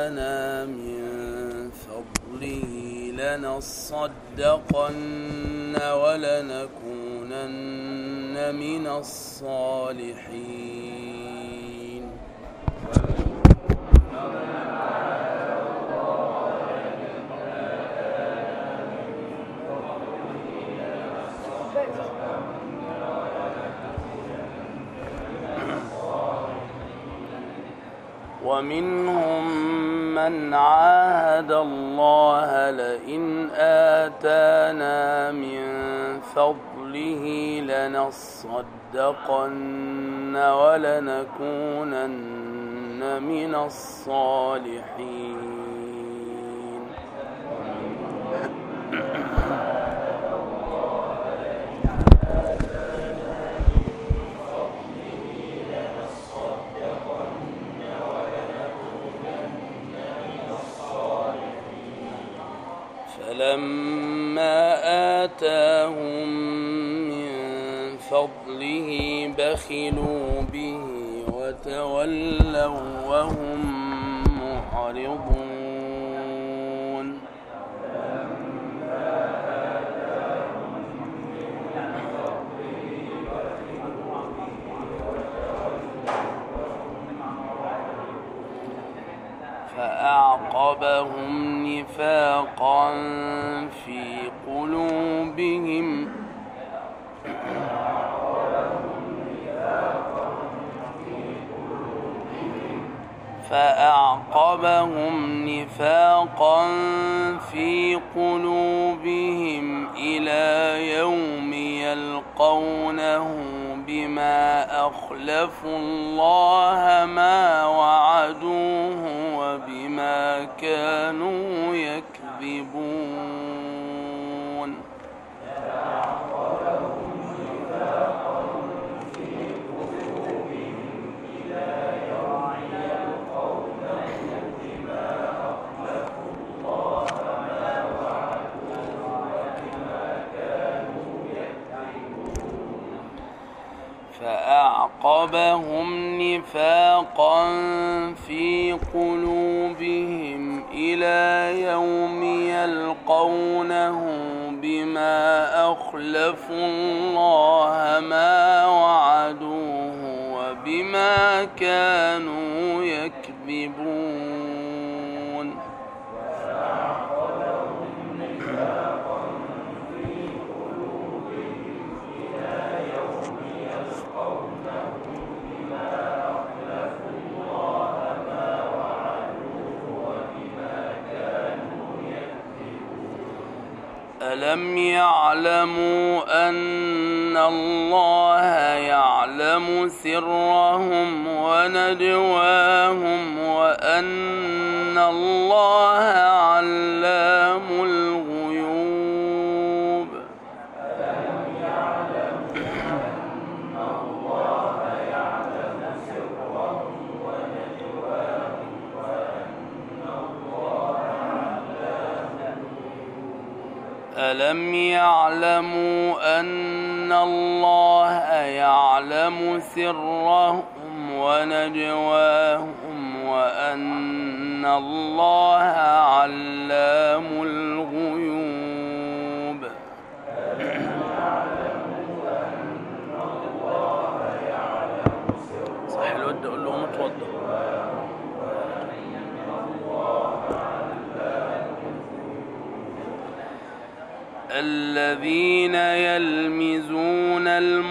آتانا من فضله لنصدقن ولنكونن من الصالحين ومنهم من عاهد الله لئن آتانا من فضله لنصدقن ولنكونن من الصالحين فلما آتاهم من فضله بخلوا به وتولوا وهم معرضون فأعقبهم نفاقا في قلوبهم فأعقبهم نفاقا في قلوبهم إلى يوم يلقونه بما أخلفوا الله ما وعدوه وبما كانوا يكذبون فأعقبهم نفاقا في قلوبهم إلى يوم يلقونه بما أخلفوا الله ما وعدوه وبما كانوا يكذبون ألم يعلموا أن الله يعلم سرهم ونجواهم وأن الله علام الغيوب ألم يعلموا أن الله يعلم سرهم ونجواهم وأن الله علام الغيوب صح الود أقول له متوضأ الذين يلمزون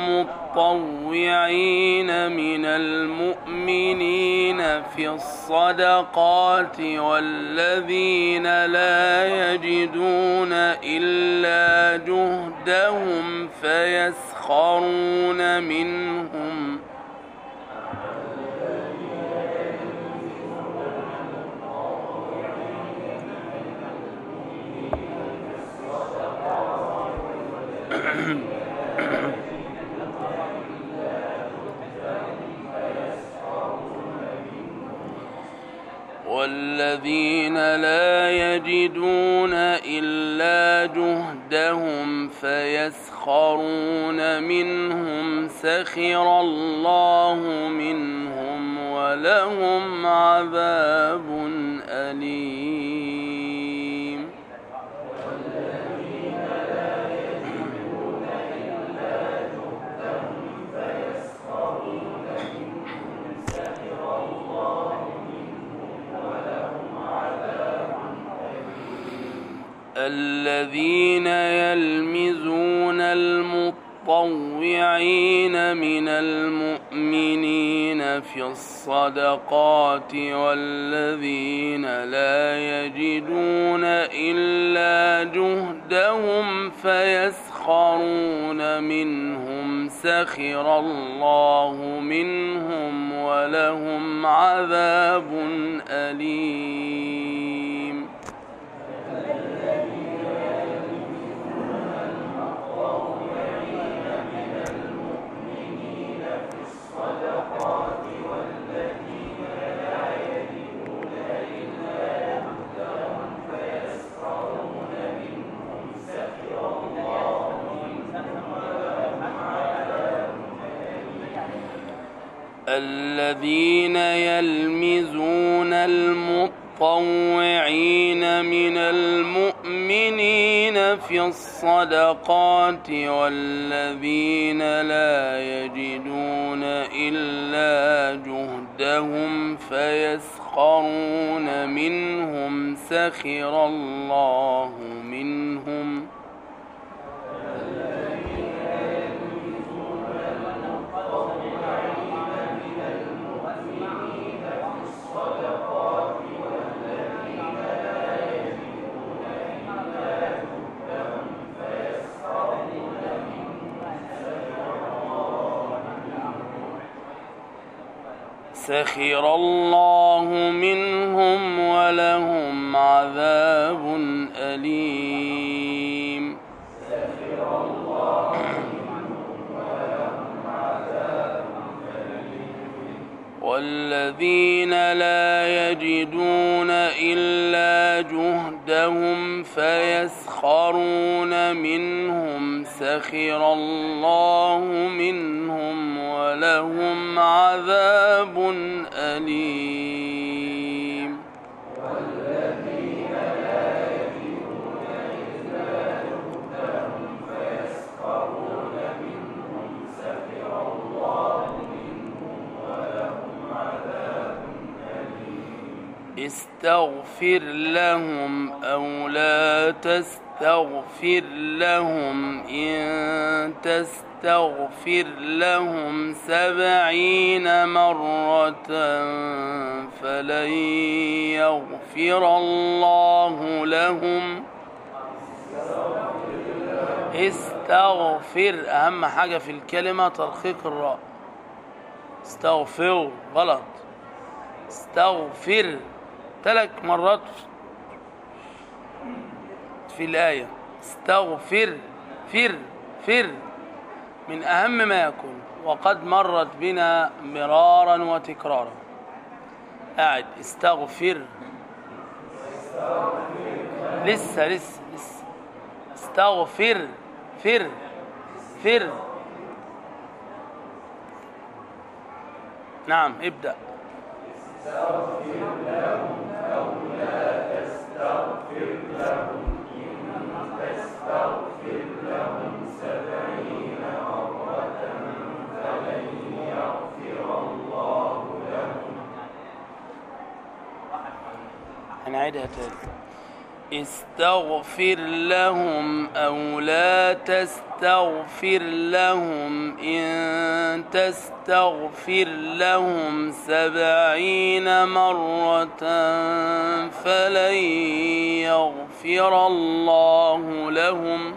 المطوعين من المؤمنين في الصدقات والذين لا يجدون إلا جهدهم فيسخرون منهم والذين لا يجدون إلا جهدهم فيسخرون منهم سخر الله منهم ولهم عذاب أليم الذين يلمزون المطوعين من المؤمنين في الصدقات والذين لا يجدون إلا جهدهم فيسخرون منهم سخر الله منهم ولهم عذاب أليم الذين يلمزون المطوعين من المؤمنين في الصدقات والذين لا يجدون إلا جهدهم فيسخرون منهم سخر الله منهم سخر الله منهم ولهم عذاب أليم والذين لا يجدون إلا جهدهم فيسخرون منهم سخر الله منهم ولهم عذاب أليم استغفر لهم أو لا تستغفر لهم إن تستغفر لهم سبعين مرة فلن يغفر الله لهم استغفر أهم حاجة في الكلمة ترخيق الراء استغفر غلط استغفر ثلاث مرات في الآية استغفر فر فر من أهم ما يكون وقد مرت بنا مرارا وتكرارا قاعد استغفر لسه لسه لسه استغفر فر فر نعم ابدأ هنعيدها تاني استغفر لهم أو لا تستغفر لهم إن تستغفر لهم سبعين مرة فلن يغفر الله لهم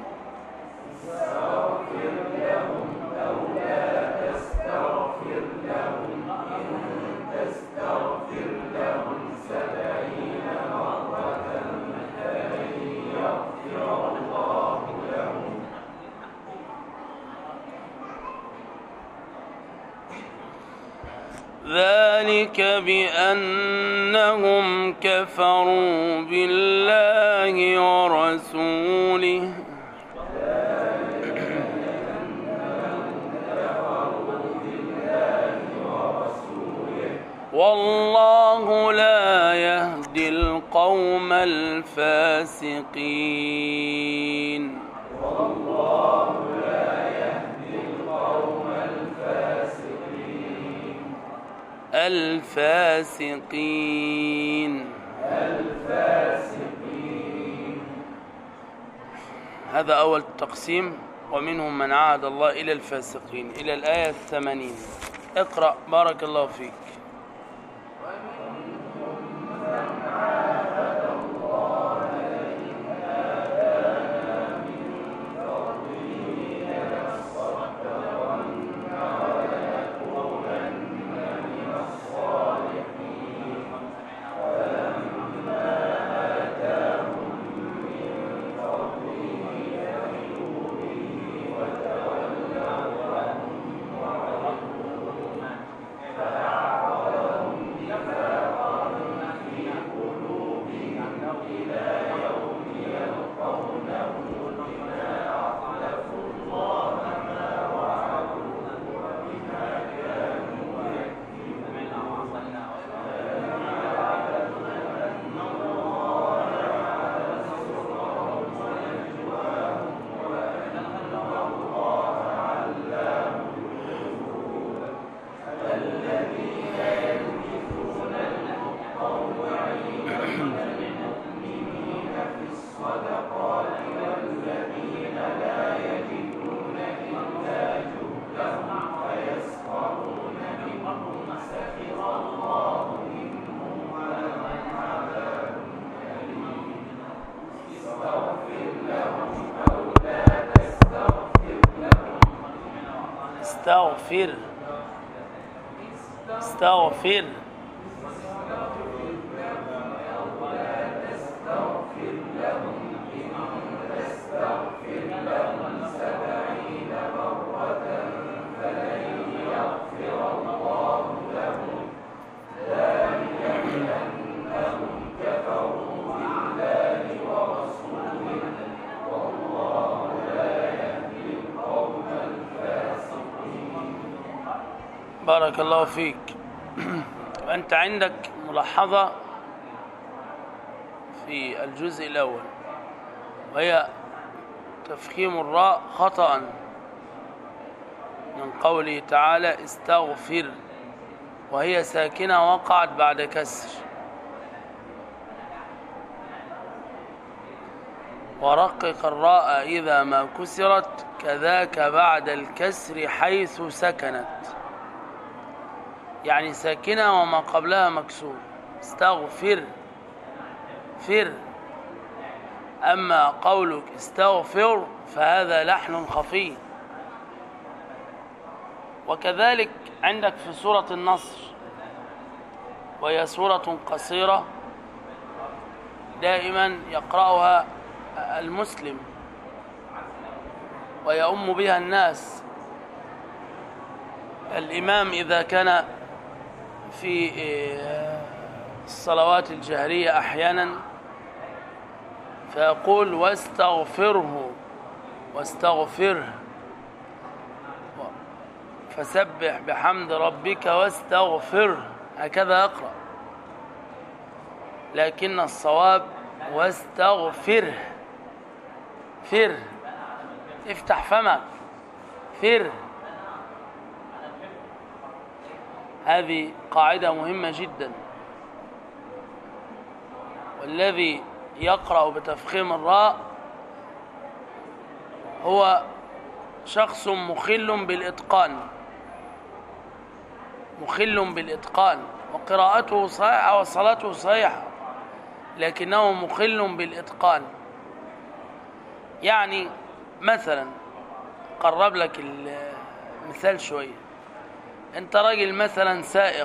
ذلك بأنهم كفروا بالله ورسوله والله لا يهدي القوم الفاسقين الفاسقين هذا أول تقسيم ومنهم من عاد الله إلى الفاسقين إلى الآية الثمانين اقرأ بارك الله فيك استغفر استغفر بارك الله فيك أنت عندك ملاحظة في الجزء الأول وهي تفخيم الراء خطأ من قوله تعالى استغفر وهي ساكنة وقعت بعد كسر ورقق الراء إذا ما كسرت كذاك بعد الكسر حيث سكنت يعني ساكنة وما قبلها مكسور استغفر فر أما قولك استغفر فهذا لحن خفي وكذلك عندك في سورة النصر وهي سورة قصيرة دائما يقرأها المسلم ويؤم بها الناس الإمام إذا كان في الصلوات الجهرية أحيانا فيقول واستغفره واستغفره فسبح بحمد ربك واستغفره هكذا يقرأ لكن الصواب واستغفره فر افتح فمك فر هذه قاعدة مهمة جدا والذي يقرأ بتفخيم الراء هو شخص مخل بالإتقان مخل بالإتقان وقراءته صحيحة وصلاته صحيحة لكنه مخل بالإتقان يعني مثلا قرب لك المثال شويه انت راجل مثلا سائق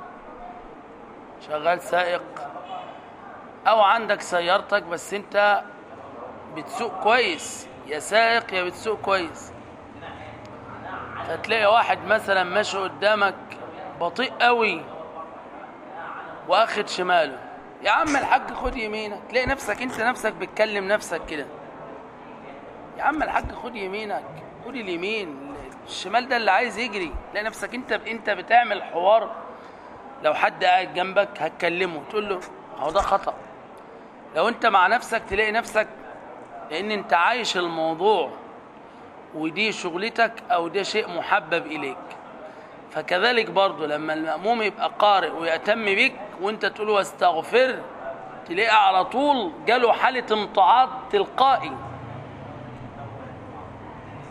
شغال سائق او عندك سيارتك بس انت بتسوق كويس يا سائق يا بتسوق كويس فتلاقي واحد مثلا ماشي قدامك بطيء قوي واخد شماله يا عم الحاج خد يمينك تلاقي نفسك انت نفسك بتكلم نفسك كده يا عم الحاج خد يمينك خد اليمين الشمال ده اللي عايز يجري تلاقي نفسك انت انت بتعمل حوار لو حد قاعد جنبك هتكلمه تقول له هو ده خطأ لو انت مع نفسك تلاقي نفسك لان انت عايش الموضوع ودي شغلتك او ده شيء محبب اليك فكذلك برضه لما المأموم يبقى قارئ ويأتم بك وانت تقول له واستغفر تلاقي على طول جاله حالة امتعاض تلقائي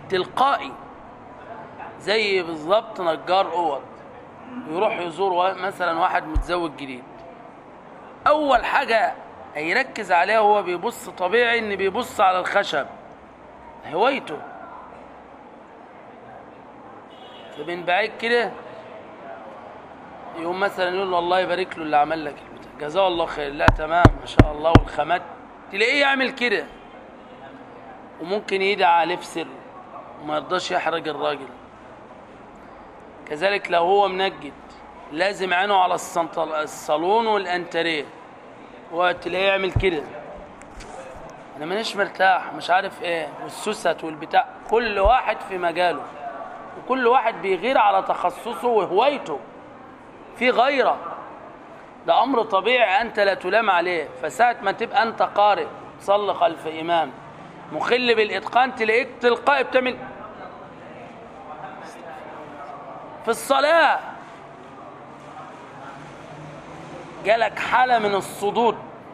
تلقائي زي بالظبط نجار اوض يروح يزور وا- مثلا واحد متزوج جديد اول حاجه هيركز عليها هو بيبص طبيعي ان بيبص على الخشب هوايته فمن بعيد كده يقوم مثلا يقول له الله يبارك له اللي عمل لك البتاع جزاه الله خير لا تمام ما شاء الله والخامات تلاقيه يعمل كده وممكن يدعي عليه في سر وما يرضاش يحرج الراجل كذلك لو هو منجد لازم عينه على السنط- الصالون والانتريه وتلاقيه يعمل كده انا مانيش مرتاح مش عارف ايه والسوست والبتاع كل واحد في مجاله وكل واحد بيغير على تخصصه وهوايته في غيره ده امر طبيعي انت لا تلام عليه فساعه ما تبقى انت قارئ تصلي خلف امام مخل بالاتقان تلاقيك تلقائي بتعمل في الصلاه جالك حاله من الصدود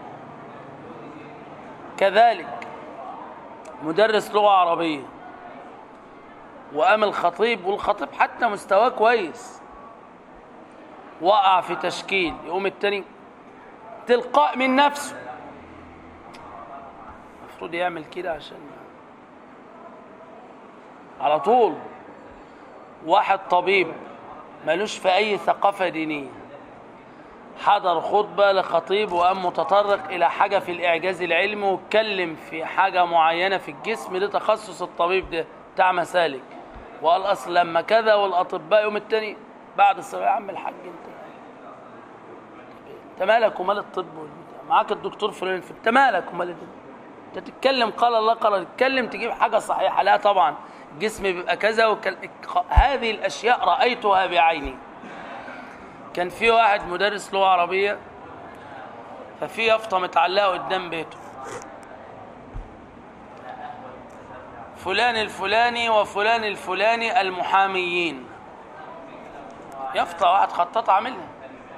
كذلك مدرس لغه عربيه وقام الخطيب والخطيب حتى مستواه كويس وقع في تشكيل يقوم التاني تلقاء من نفسه المفروض يعمل كده عشان على طول واحد طبيب ملوش في اي ثقافة دينية حضر خطبة لخطيب وقام متطرق إلى حاجة في الإعجاز العلمي واتكلم في حاجة معينة في الجسم ده تخصص الطبيب ده بتاع مسالك وقال أصل لما كذا والأطباء يوم التاني بعد الصلاة يا عم الحاج أنت أنت مالك ومال الطب والبتاع معاك الدكتور فلان في أنت مالك ومال الدنيا أنت تتكلم قال الله قال تتكلم تجيب حاجة صحيحة لا طبعا الجسم بيبقى كذا وكل... هذه الأشياء رأيتها بعيني كان في واحد مدرس لغة عربية ففي يافطة متعلقة قدام بيته فلان الفلاني وفلان الفلاني المحاميين يافطة واحد خطاط عاملها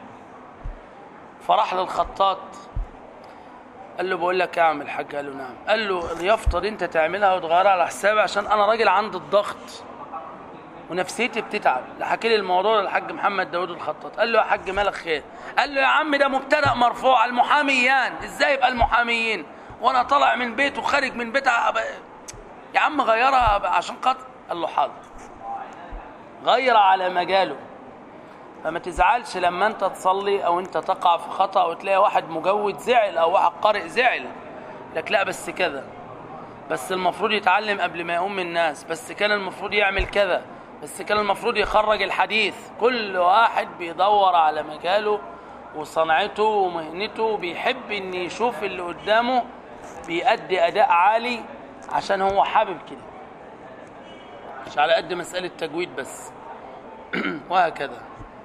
فراح للخطاط قال له بقول لك ايه يا عم الحاج قال له نعم قال له اليافطة دي انت تعملها وتغيرها على حسابي عشان انا راجل عندي الضغط ونفسيتي بتتعب حكي لي الموضوع للحاج محمد داوود الخطاط قال له يا حاج مالك خير قال له يا عم ده مبتدا مرفوع المحاميان ازاي يبقى المحاميين وانا طالع من بيته وخارج من بيتها أبقى... يا عم غيرها عشان خاطر قال له حاضر غير على مجاله فما تزعلش لما انت تصلي او انت تقع في خطا وتلاقي واحد مجود زعل او واحد قارئ زعل لك لا بس كذا بس المفروض يتعلم قبل ما يقوم الناس بس كان المفروض يعمل كذا بس كان المفروض يخرج الحديث كل واحد بيدور على مجاله وصنعته ومهنته وبيحب ان يشوف اللي قدامه بيأدي اداء عالي عشان هو حابب كده مش على قد مسألة تجويد بس وهكذا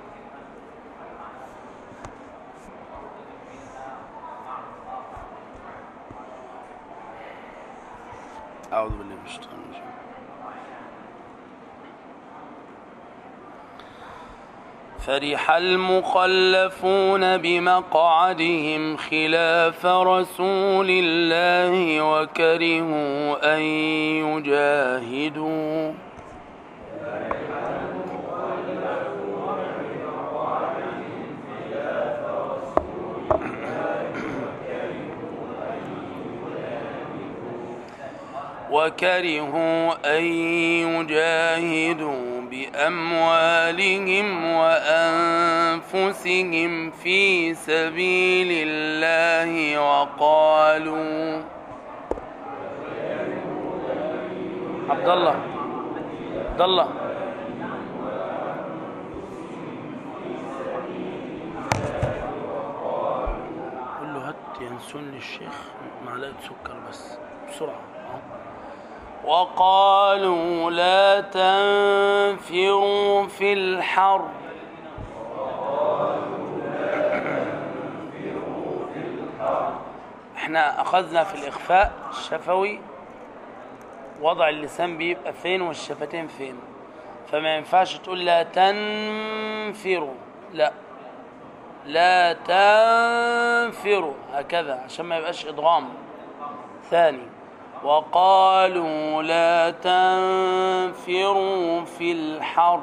أعوذ بالله من الشيطان الرجيم فرح المخلفون بمقعدهم خلاف رسول الله وكرهوا أن يجاهدوا وكرهوا أن يجاهدوا بأموالهم وأنفسهم في سبيل الله وقالوا عبد الله عبد الله قول له هات ينسون للشيخ معلقة سكر بس بسرعة وقالوا لا تنفروا في الحر احنا اخذنا في الاخفاء الشفوي وضع اللسان بيبقى فين والشفتين فين فما ينفعش تقول لا تنفروا لا لا تنفروا هكذا عشان ما يبقاش ادغام ثاني وقالوا لا تنفروا في الحر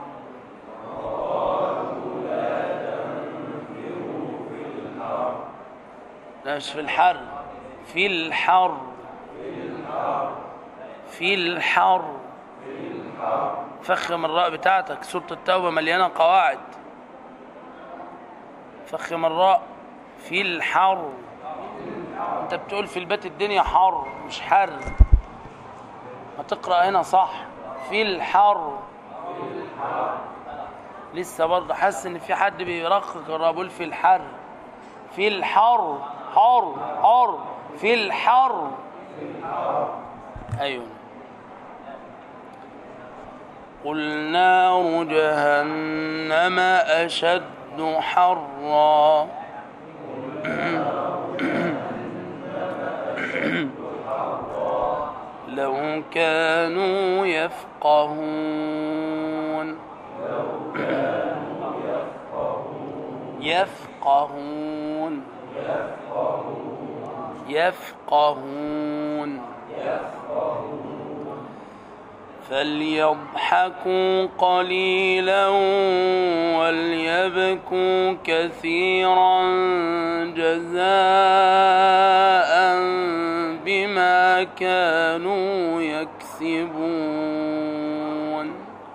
لا مش في الحر في الحر في الحر فخم الراء بتاعتك سورة التوبة مليانة قواعد فخم الراء في الحر انت بتقول في البيت الدنيا حر مش حر ما تقرأ هنا صح في الحر لسه برضه حاسس ان في حد بيرقق الراء بيقول في الحر في الحر حر حر في الحر ايوه قل نار جهنم أشد حرا لو كانوا يفقهون يفقهون يفقهون فليضحكوا قليلا وليبكوا كثيرا جزاء بما كانوا يكسبون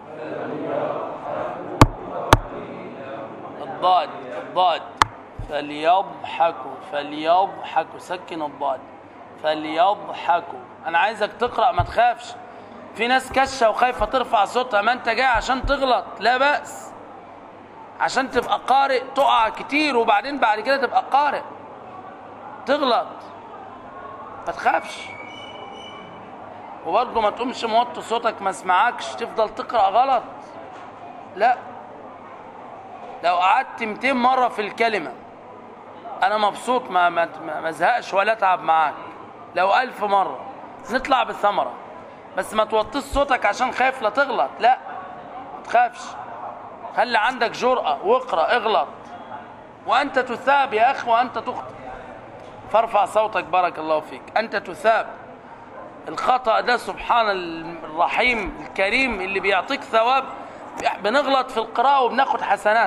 الضاد الضاد فليضحكوا فليضحكوا سكن الضاد فليضحكوا انا عايزك تقرا ما تخافش في ناس كشه وخايفه ترفع صوتها ما انت جاي عشان تغلط لا باس عشان تبقى قارئ تقع كتير وبعدين بعد كده تبقى قارئ تغلط ما تخافش وبرضه ما تقومش موطي صوتك ما اسمعكش تفضل تقرا غلط لا لو قعدت 200 مره في الكلمه انا مبسوط ما ما ما ازهقش ولا اتعب معاك لو ألف مره نطلع بالثمره بس ما توطيش صوتك عشان خايف لا تغلط لا ما تخافش خلي عندك جرأة واقرأ اغلط وأنت تثاب يا أخ وأنت تخطئ فارفع صوتك بارك الله فيك أنت تثاب الخطأ ده سبحان الرحيم الكريم اللي بيعطيك ثواب بنغلط في القراءة وبناخد حسنات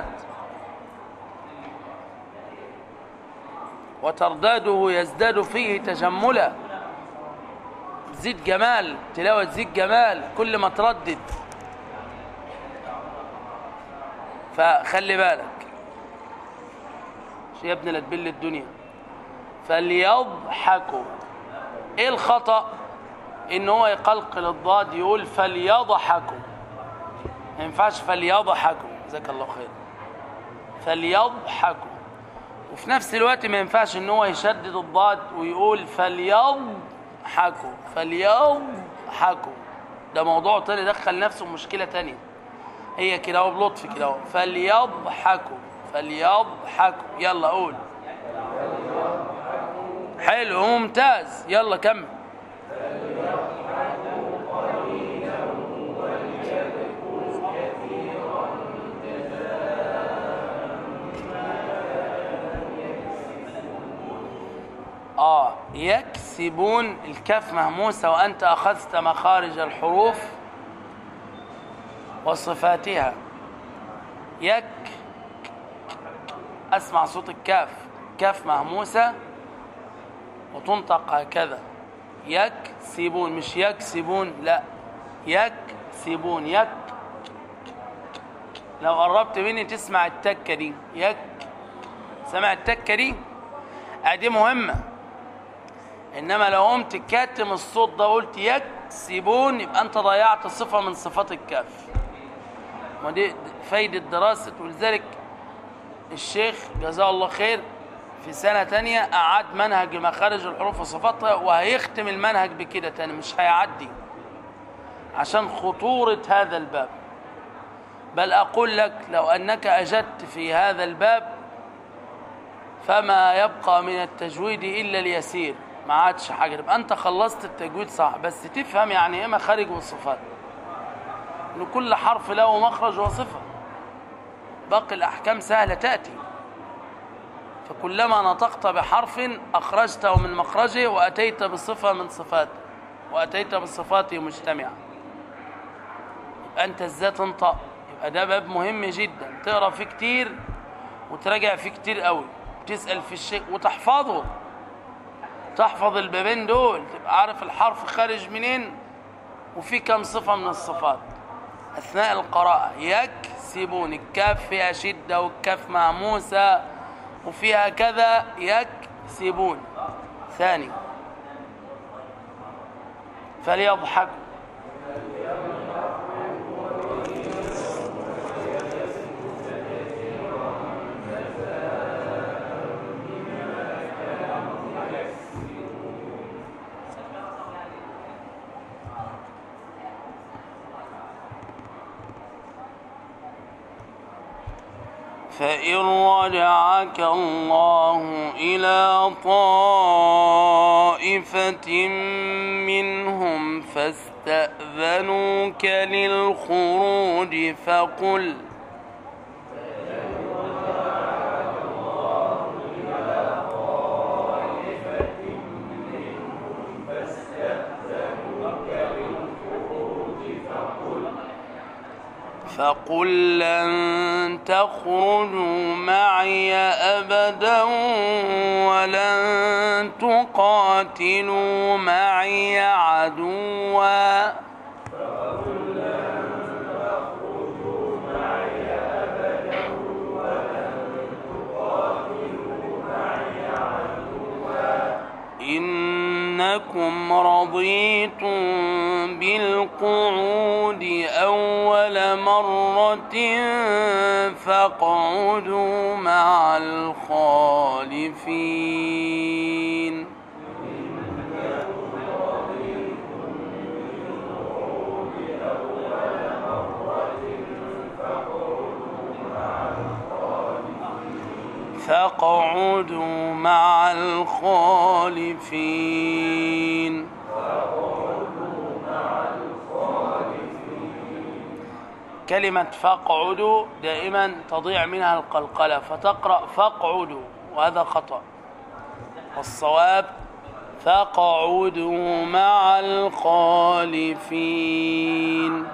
وترداده يزداد فيه تجملا تزيد جمال تلاوة تزيد جمال كل ما تردد فخلي بالك يا ابني لا تبل الدنيا فليضحكوا ايه الخطأ ان هو يقلقل الضاد يقول فليضحكوا ما ينفعش فليضحكوا جزاك الله خير فليضحكوا وفي نفس الوقت ما ينفعش ان هو يشدد الضاد ويقول فليضحكوا فليضحكوا ده موضوع تاني دخل نفسه مشكلة تانية هي كده اهو بلطف كده اهو فليضحكوا فليضحكوا يلا قول حلو ممتاز يلا كمل آه يكسبون الكاف مهموسة وأنت أخذت مخارج الحروف وصفاتها يك أسمع صوت الكاف كاف مهموسة وتنطق هكذا يكسبون مش يكسبون لا يكسبون يك لو قربت مني تسمع التكة دي يك سمع التكة دي دي مهمة إنما لو قمت كاتم الصوت ده وقلت يكسبون يبقى أنت ضيعت صفة من صفات الكاف ودي فايدة دراسة ولذلك الشيخ جزاه الله خير في سنة تانية أعاد منهج مخارج الحروف وصفاتها وهيختم المنهج بكده تاني مش هيعدي عشان خطورة هذا الباب بل أقول لك لو أنك أجدت في هذا الباب فما يبقى من التجويد إلا اليسير ما عادش حاجة تبقى أنت خلصت التجويد صح بس تفهم يعني إيه مخارج والصفات إن كل حرف له مخرج وصفة باقي الأحكام سهلة تأتي فكلما نطقت بحرف أخرجته من مخرجه وأتيت بصفة من صفاته وأتيت بصفاته مجتمعة يبقى أنت ازاي تنطق يبقى ده باب مهم جدا تقرأ فيه كتير وتراجع فيه كتير قوي تسأل في الشيء وتحفظه تحفظ البابين دول تبقى عارف الحرف خارج منين وفي كم صفة من الصفات أثناء القراءة يكسبون الكاف فيها شدة والكاف معموسة وفيها كذا يكسبون ثاني فليضحكوا فإن رجعك الله إلى طائفة منهم فاستأذنوك للخروج فقل فقل لن تخرجوا معي أبدا ولن تقاتلوا معي عدوا إنكم رضيتم بالقعود أول مرة فاقعدوا مع الخالفين فاقعدوا مع الخالفين كلمة فاقعدوا دائما تضيع منها القلقلة فتقرأ فاقعدوا وهذا خطأ والصواب فاقعدوا مع الخالفين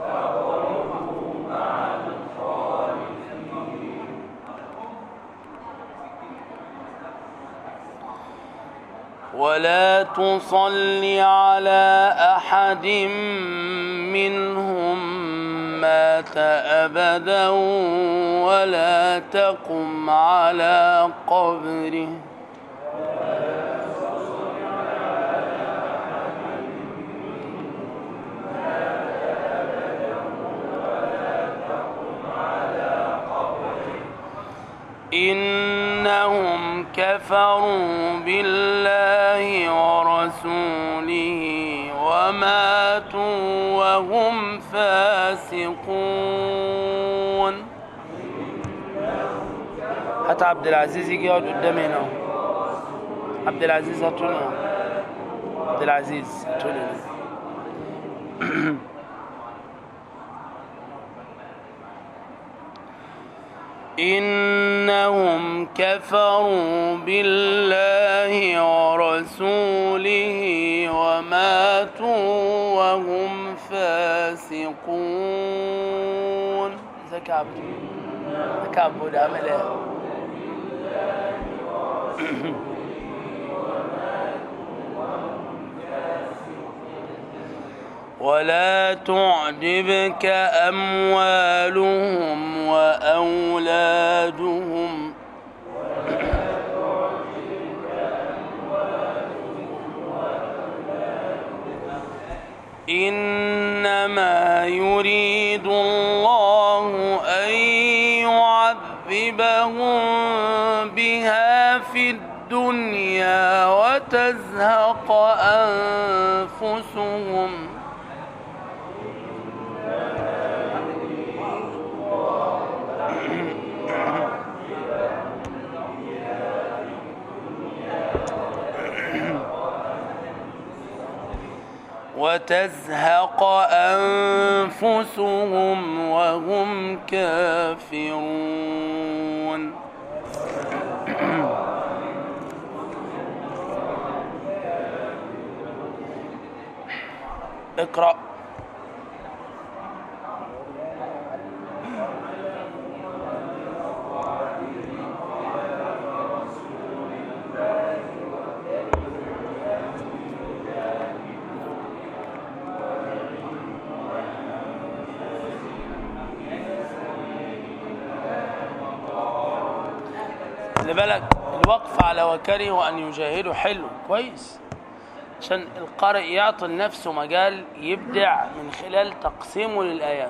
ولا تصل على أحد منهم مات أبدا ولا تقم على قبره إنهم كفروا بالله ورسوله وماتوا وهم فاسقون حتى عبد العزيز يجي يقعد قدامي هنا عبد العزيز هاتوني عبد العزيز هاتوني إنهم كفروا بالله ورسوله وماتوا وهم فاسقون ازيك يا عبد ازيك يا عبود عامل ايه ولا تعجبك أموالهم وأولادهم إنما يريد الله أن يعذبهم بها في الدنيا وتزهق أنفسهم وتزهق أنفسهم وهم كافرون اقرأ خلي بالك الوقف على وكره أن يجاهدوا حلو كويس عشان القارئ يعطي لنفسه مجال يبدع من خلال تقسيمه للآيات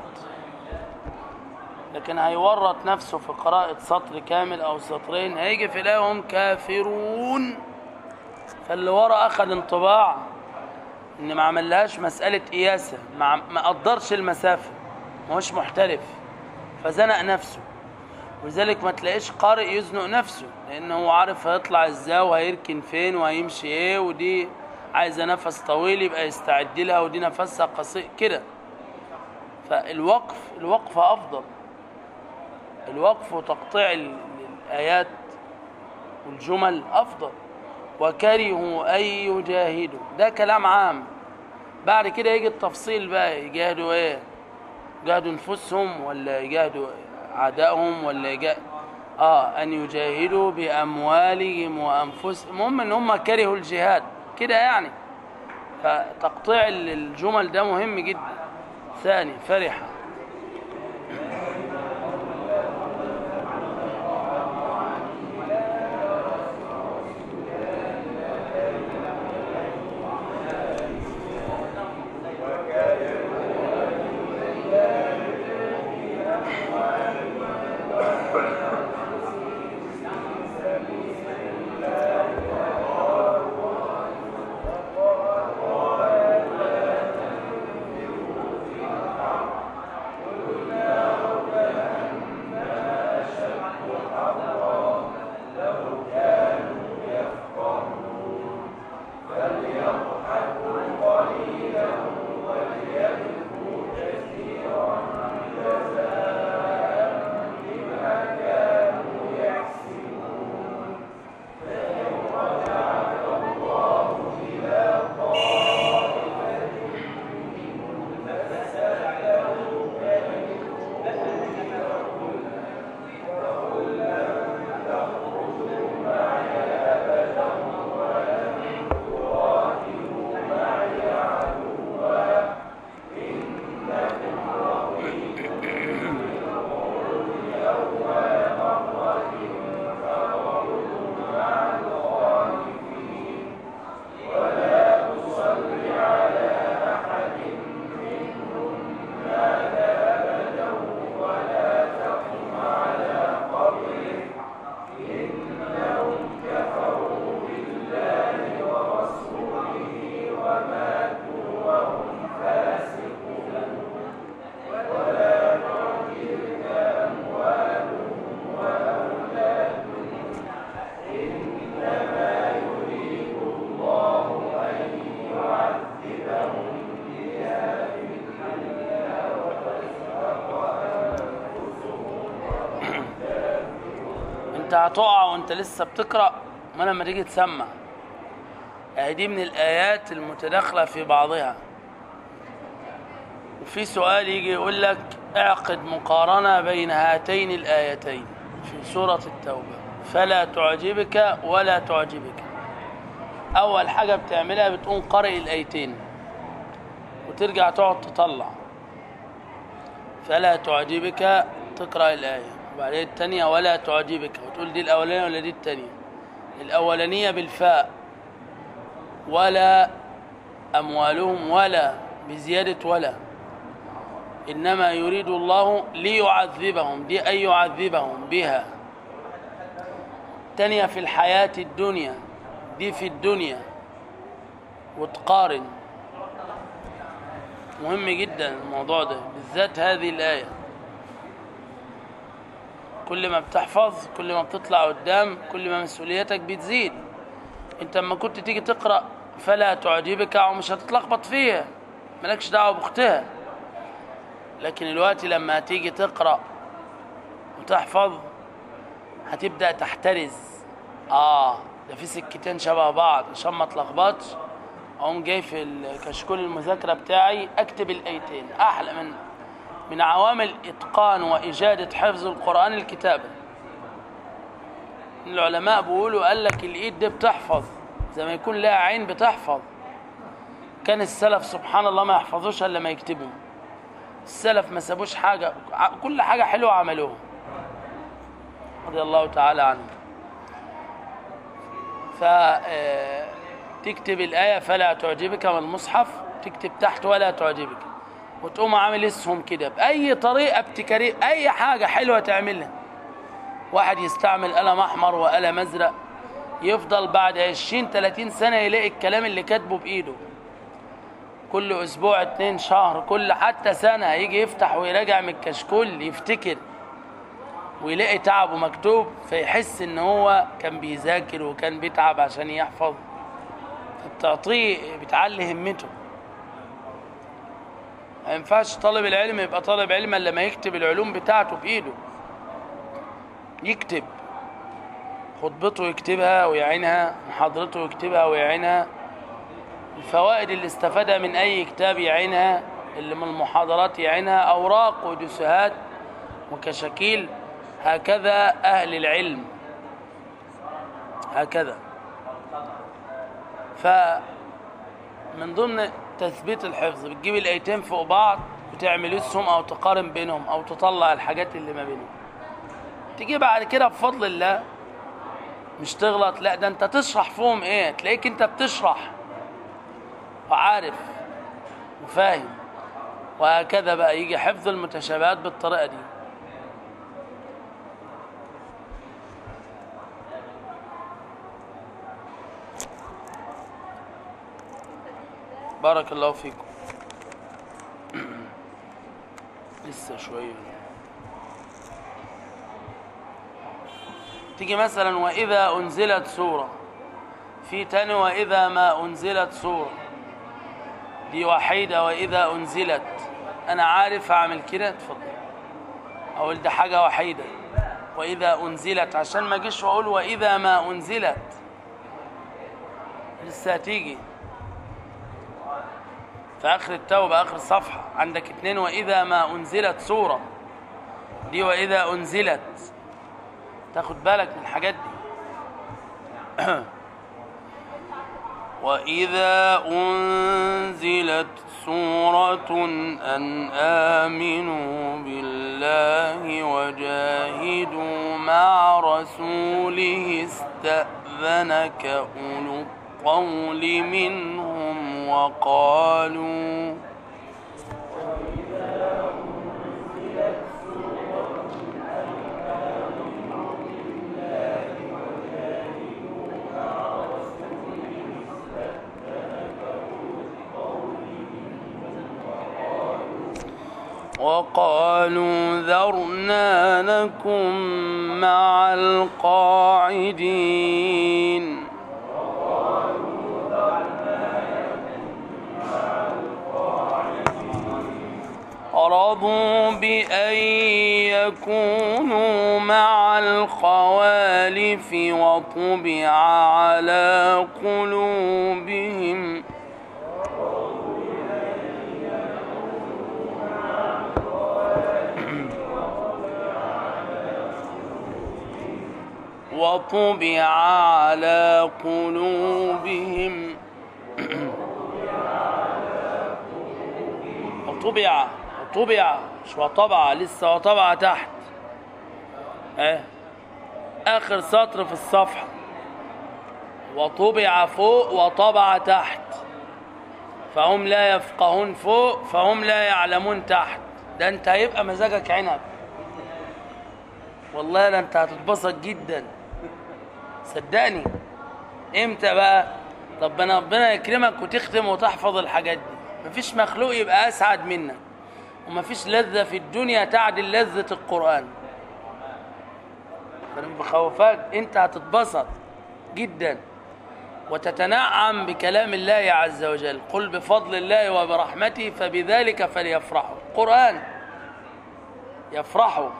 لكن هيورط نفسه في قراءة سطر كامل أو سطرين هيجي في الآية هم كافرون فاللي ورا أخذ انطباع إن ما عملهاش مسألة قياسة ما عم- ما قدرش المسافة ما هوش محترف فزنق نفسه ولذلك ما تلاقيش قارئ يزنق نفسه لأنه هو عارف هيطلع ازاي وهيركن فين وهيمشي ايه ودي عايزة نفس طويل يبقى يستعد لها ودي نفسها قصير كده فالوقف الوقف أفضل الوقف وتقطيع ال- الآيات والجمل أفضل وكرهوا أن يجاهدوا ده كلام عام بعد كده يجي التفصيل بقى يجاهدوا ايه يجاهدوا نفوسهم ولا يجاهدوا أعدائهم ولا يجاهدوا اه ان يجاهدوا باموالهم وانفسهم المهم ان هم كرهوا الجهاد كده يعني فتقطيع ال- الجمل ده مهم جدا ثاني فرحه انت هتقع وانت لسه بتقرا ما لما تيجي تسمع اهي دي من الايات المتداخله في بعضها وفي سؤال يجي يقول لك اعقد مقارنه بين هاتين الايتين في سوره التوبه فلا تعجبك ولا تعجبك اول حاجه بتعملها بتقوم قارئ الايتين وترجع تقعد تطلع فلا تعجبك تقرأ الآية وبعدين الثانية ولا تعجبك وتقول دي الأولانية ولا دي الثانية الأولانية بالفاء ولا أموالهم ولا بزيادة ولا إنما يريد الله ليعذبهم دي أن يعذبهم بها الثانية في الحياة الدنيا دي في الدنيا وتقارن مهم جدا الموضوع ده بالذات هذه الآية كل ما بتحفظ كل ما بتطلع قدام كل ما مسؤوليتك بتزيد انت لما كنت تيجي تقرأ فلا تعجبك او مش هتتلخبط فيها مالكش دعوة باختها لكن الوقت لما تيجي تقرأ وتحفظ هتبدأ تحترز اه ده في سكتين شبه بعض عشان ما تلخبطش اقوم جاي في الكشكول المذاكره بتاعي اكتب الايتين احلى من من عوامل اتقان واجاده حفظ القران الكتابه العلماء بيقولوا قال لك الايد دي بتحفظ زي ما يكون لها عين بتحفظ كان السلف سبحان الله ما يحفظوش الا ما يكتبوا السلف ما سابوش حاجه كل حاجه حلوه عملوها رضي الله تعالى عنهم ف تكتب الآية فلا تعجبك من المصحف تكتب تحت ولا تعجبك وتقوم عامل اسهم كده بأي طريقة ابتكارية أي حاجة حلوة تعملها واحد يستعمل قلم أحمر وقلم أزرق يفضل بعد 20 30 سنة يلاقي الكلام اللي كاتبه بإيده كل أسبوع اتنين شهر كل حتى سنة يجي يفتح ويراجع من الكشكول يفتكر ويلاقي تعبه مكتوب فيحس ان هو كان بيذاكر وكان بيتعب عشان يحفظ بتعطيه بتعلي همته ما ينفعش طالب العلم يبقى طالب علم الا لما يكتب العلوم بتاعته بايده يكتب خطبته يكتبها ويعينها محاضرته يكتبها ويعينها الفوائد اللي استفادها من اي كتاب يعينها اللي من المحاضرات يعينها اوراق ودسهات وكشاكيل هكذا اهل العلم هكذا فمن ضمن تثبيت الحفظ بتجيب الايتين فوق بعض وتعمل اسهم او تقارن بينهم او تطلع الحاجات اللي ما بينهم تيجي بعد كده بفضل الله مش تغلط لا ده انت تشرح فيهم ايه تلاقيك انت بتشرح وعارف وفاهم وهكذا بقى يجي حفظ المتشابهات بالطريقه دي بارك الله فيكم لسه شوية تيجي مثلا وإذا أنزلت سورة في تاني وإذا ما أنزلت سورة دي وحيدة وإذا أنزلت أنا عارف أعمل كده اتفضل أقول ده حاجة وحيدة وإذا أنزلت عشان ما أجيش وأقول وإذا ما أنزلت لسه هتيجي في آخر التوبة آخر صفحة عندك اتنين وإذا ما أنزلت سورة دي وإذا أنزلت تاخد بالك من الحاجات دي وإذا أنزلت سورة أن آمنوا بالله وجاهدوا مع رسوله استأذنك أولو القول منهم وقالوا وقالوا ذرنا نكن مع القاعدين رضوا بأن يكونوا مع الخوالف وطبع على قلوبهم وطبع على قلوبهم وطبع وطبع مش وطبع لسه وطبع تحت اه اخر سطر في الصفحة وطبع فوق وطبع تحت فهم لا يفقهون فوق فهم لا يعلمون تحت ده انت هيبقى مزاجك عنب والله ده انت هتتبسط جدا صدقني امتى بقى ربنا ربنا يكرمك وتختم وتحفظ الحاجات دي مفيش مخلوق يبقى اسعد منك ومفيش لذة في الدنيا تعدل لذة القرآن فانا بخوفك انت هتتبسط جدا وتتنعم بكلام الله عز وجل قل بفضل الله وبرحمته فبذلك فليفرحوا القرآن يفرحوا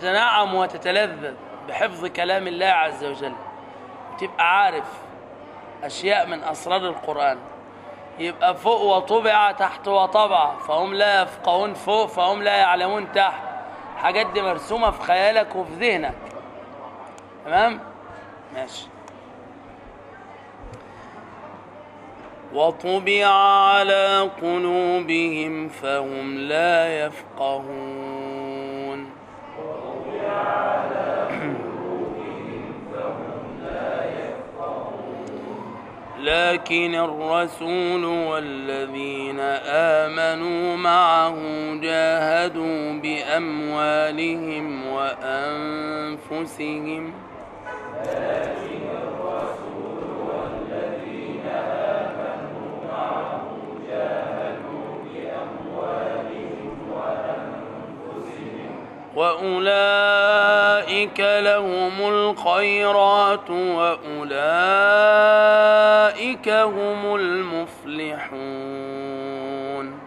فتتنعم وتتلذذ بحفظ كلام الله عز وجل تبقى عارف أشياء من أسرار القرآن يبقى فوق وطبع تحت وطبع فهم لا يفقهون فوق فهم لا يعلمون تحت حاجات دي مرسومة في خيالك وفي ذهنك تمام ماشي وطبع على قلوبهم فهم لا يفقهون لكن الرسول والذين آمنوا معه جاهدوا بأموالهم وأنفسهم وأولئك لهم الخيرات وأولئك هم المفلحون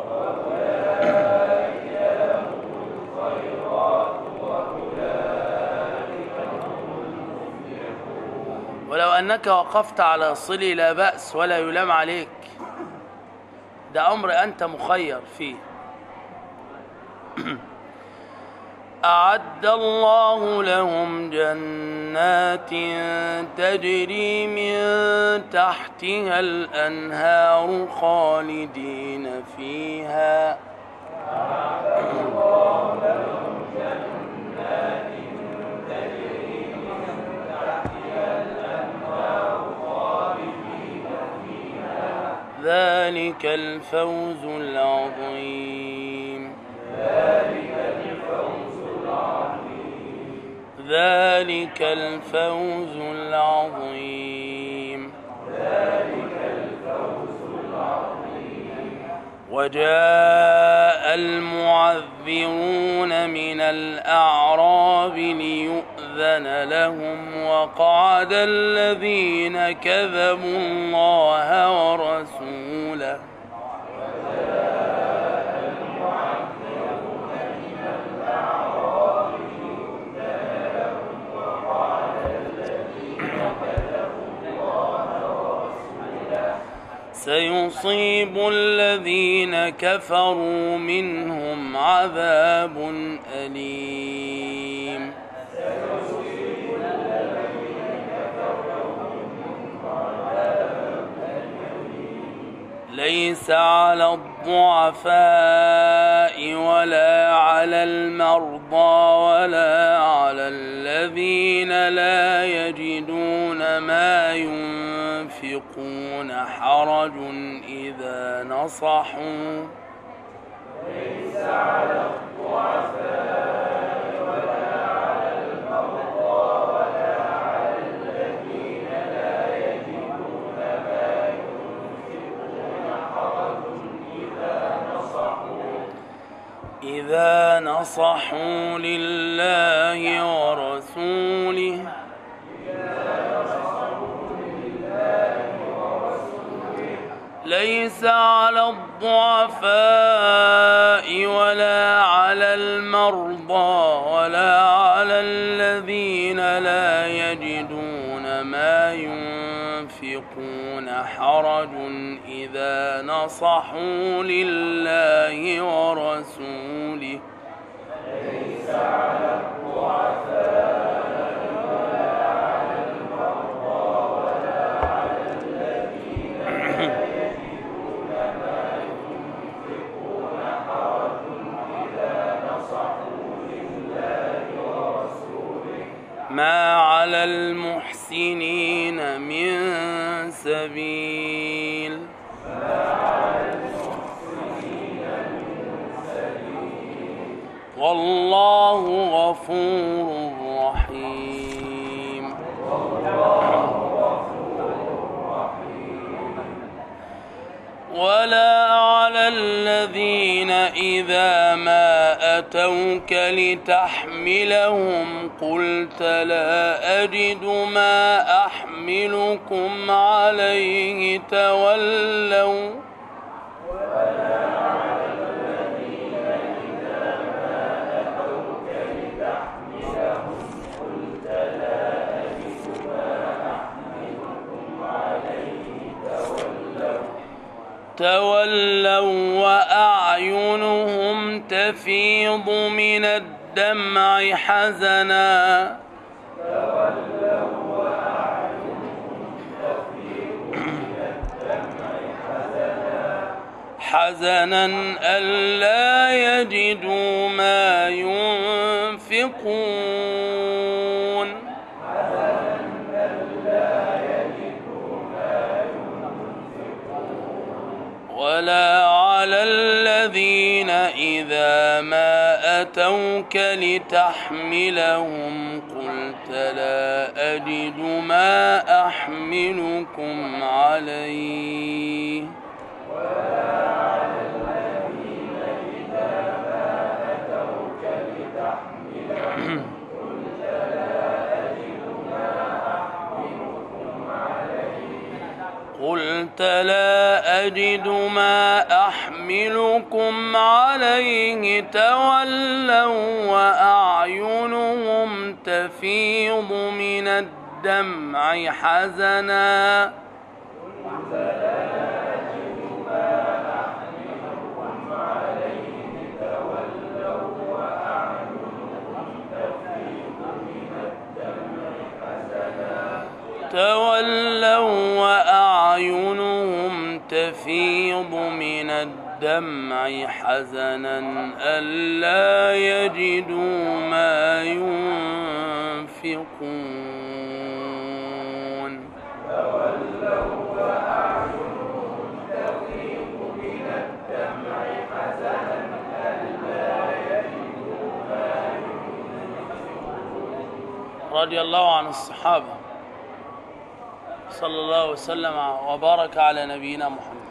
ولو أنك وقفت على صلي لا بأس ولا يلام عليك ده أمر أنت مخير فيه أعد الله لهم جنات تجري من تحتها الأنهار خالدين فيها ذلك الفوز العظيم ذلك الفوز العظيم وجاء المعذرون من الأعراب ليؤذن لهم وقعد الذين كذبوا الله ورسوله سيصيب الذين كفروا منهم عذاب أليم ليس على الضعفاء ولا على المرضى ولا على الذين لا يجدون ما ينفقون حرج إذا نصحوا ليس على إذا نصحوا لله ورسوله ليس على الضعفاء ولا على المرضى ولا على الذين لا يجدون ما ينفقون حرج إذا نصحوا لله ورسوله ليس على ما على المحسنين من سبيل والله غفور رحيم ولا على الذين إذا ما أتوك لتحملهم قلت لا أجد ما أحملكم عليه تولوا تولوا وأعينهم تفيض من الدمع حزنا حزنا ألا يجدوا ما ينفقون ولا على الذين إذا ما أتوك لتحملهم قلت لا أجد ما أحملكم عليه قلت لا أجد ما أحملكم عليه تولوا وأعينهم تفيض من الدمع حزنا تولوا وأعينهم تفيض من الدمع حزنا ألا يجدوا ما ينفقون رضي الله عن الصحابة صلى الله وسلم وبارك على نبينا محمد